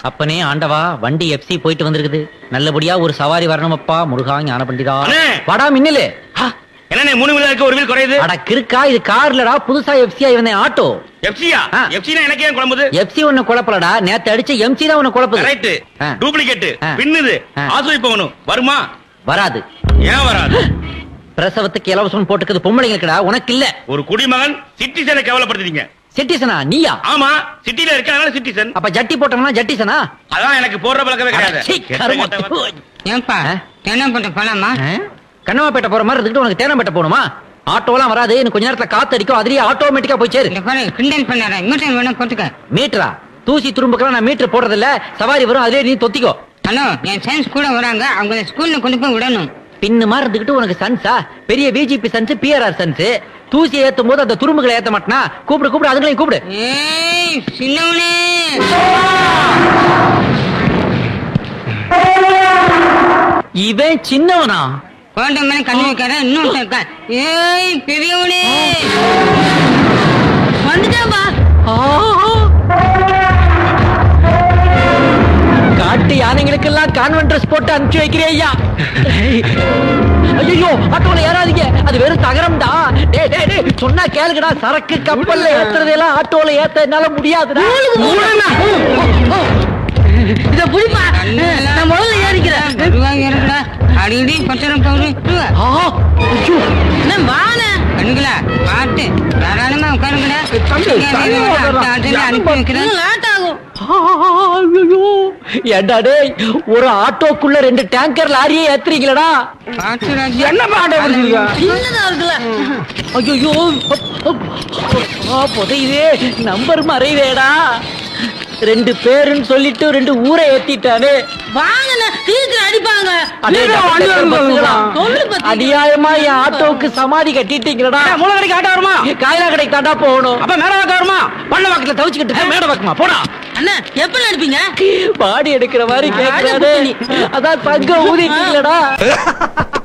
அப்பனே ஆண்டவா வண்டி எஃப்சி போயிட்டு வந்திருக்குது நல்லபடியா ஒரு சவாரி வரணுமப்பா முருகா ஞான பண்டிதா அண்ணே! வாடா மின்னலு என்ன மூணு வீலர் இருக்கு ஒரு வீல் குறையுது அட கிறுக்கா இது கார்லடா புதுசா எஃப்சி வந்தேன் ஆட்டோ எஃப்சியா ஆ. எஃப்சினா எனக்கு ஏன் குழம்புது எஃப்சி ஒண்ணு குழப்பலடா நேத்து அடிச்ச எம்சி தான் ஒண்ணு குழப்புது கரெக்ட் ஆ. டூப்ளிகேட் ஆ. பின்னுது ஆ. ஆசுவை போகணும் வருமா வராது ஏன் வராது பிரசவத்துக்கு இலவசம் போட்டுக்குது பொம்பளைங்களுக்குடா உனக்கு இல்ல ஒரு குடிமகன் சிட்டிசனை கேவலப்படுத்துறீங்க சிட்டிசனா நீயா ஆமா சிட்டில இருக்க அதனால சிட்டிசன் அப்ப ஜட்டி போட்டோம்னா ஜட்டிசனா அதான் எனக்கு போடுற பழக்கமே கிடையாது சீ, கெட்ட கருமம். கெட்ட வார்த்தை. ஏன்பா ஆ? தென்னப்பட்ட போலாமா ஆ? கண்ணமாப்பேட்டை போற மாதிரி இருந்துட்டு உனக்கு தேனம்பேட்டை போகணுமா ஆட்டோலாம் வராது இன்னும் கொஞ்ச நேரத்துல காத்து அடிக்கும் அதுலயே ஆட்டோமேட்டிக்கா போய் சேரு இந்த பாரு கிண்டல் பண்ணார மீட்டர் வேணா போட்டுக்க மீட்டரா தூசி துரும்புக்கெல்லாம் நான் மீட்டர் போடுறது இல்ல சவாரி வரும் அதுலயே நீ தொத்திக்கோ ஹலோ என் சயின்ஸ் கூட வராங்க அவங்க ஸ்கூல்ல கொண்டு போய் விடணும் பின்னு மாதிரி இருந்துகிட்டு உனக்கு சன்ஸா பெரிய விஜிபி சன்ஸ் பிஆர்ஆர் சன்ஸ் தூசி ஏத்தும் போது அந்த துரும்புகளை ஏத்த மாட்டனா கூப்பிடு கூப்பிடு அதுங்களையும் கூப்பிடு ஏய் சின்னவனே இவன் சின்னவனா குழந்தை மேல கண்ணு வைக்காத இன்னொருத்தன் இருக்கா ஏய் பெரியவனே வந்துட்டாப்பா காட்டு யானைகளுக்கெல்லாம் கான்வென்ட் ட்ரெஸ் போட்டு அனுப்பிச்சு வைக்கிறேன் ஐயா ஐயோ ஆட்டோல ஏறாதீங்க அது வெறும் தகரம்டா டேய் டேய் டேய் சொன்னா கேளுங்கடா சரக்கு கப்பல்ல ஏத்துறதெல்லாம் ஆட்டோல ஏத்த என்னால முடியாதுடா இத புடிப்பா நான் முதல்ல ஏறிக்கிறேன் மெதுவா ஏறுடா அடிக்கடி பத்திரம் போகுது ஆ, ஐயோ, என்ன வான கண்ணுங்களா பாட்டு தாராளமா உட்காருங்கடா தம்பி, தம்பி வர்றான். அனுப்பி வைக்கிறேன் லேட் ஆகும் ஆ, ஐயோ. ஏண்டா டேய் ஒரு ஆட்டோக்குள்ள ரெண்டு டேங்கர் லாரியே ஏத்துறீங்களடா பாட்டு ராஜா என்ன பாட்டு சின்னதா இருக்குல்ல ஐயோ புதையுதே நம்பர் மறைவேடா ரெண்டு பேருன்னு சொல்லிட்டு ரெண்டு ஊரை ஏத்திட்டானே வாங்கண்ணா சீக்கிரம் அடிப்பாங்க அடே, சொல்லு பத்தி. அநியாயமா என் ஆட்டோவுக்கு சமாதி கட்டிட்டீங்களடா மூல கடைக்கு ஆட்டோ வருமா காயலா கடைக்கு தாண்டா போகணும் அப்ப மேட வாக்க வருமா பண்ண வாக்கத்துல தவிச்சுக்கிட்டு மேட வாக்குமா போடா அண்ணா எப்ப அடிப்பீங்க பாடி எடுக்கிற மாதிரி கேட்கறாரு அதான் தங்க ஊதிட்டீங்களடா